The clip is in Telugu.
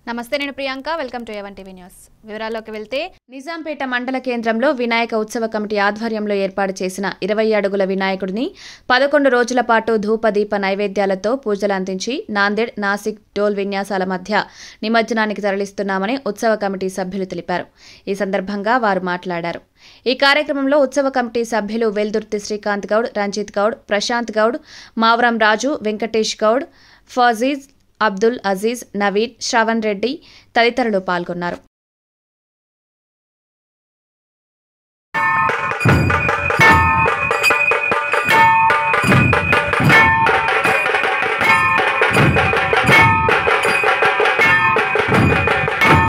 నమస్తే నేను Priyanka welcome to A one TV news వివరాల్లోకి వెళ్తే నిజాంపేట మండల కేంద్రంలో వినాయక ఉత్సవ కమిటీ ఆధ్వర్యంలో ఏర్పాటు చేసిన ఇరవై అడుగుల వినాయకుడిని పదకొండు రోజుల పాటు ధూపదీప నైవేద్యాలతో పూజలు అందించి నాందేడ్ నాసిక్ డోల్ విన్యాసాల మధ్య నిమజ్జనానికి తరలిస్తున్నామని ఉత్సవ కమిటీ సభ్యులు తెలిపారు ఈ సందర్భంగా వారు మాట్లాడారు ఈ కార్యక్రమంలో ఉత్సవ కమిటీ సభ్యులు వెల్దుర్తి శ్రీకాంత్ గౌడ్ రంజిత్ గౌడ్ ప్రశాంత్ గౌడ్ మావరం రాజు వెంకటేష్ గౌడ్ ఫాజీజ్ అబ్దుల్ అజీజ్ నవీద్ శ్రవణ్ రెడ్డి తదితరులు పాల్గొన్నారు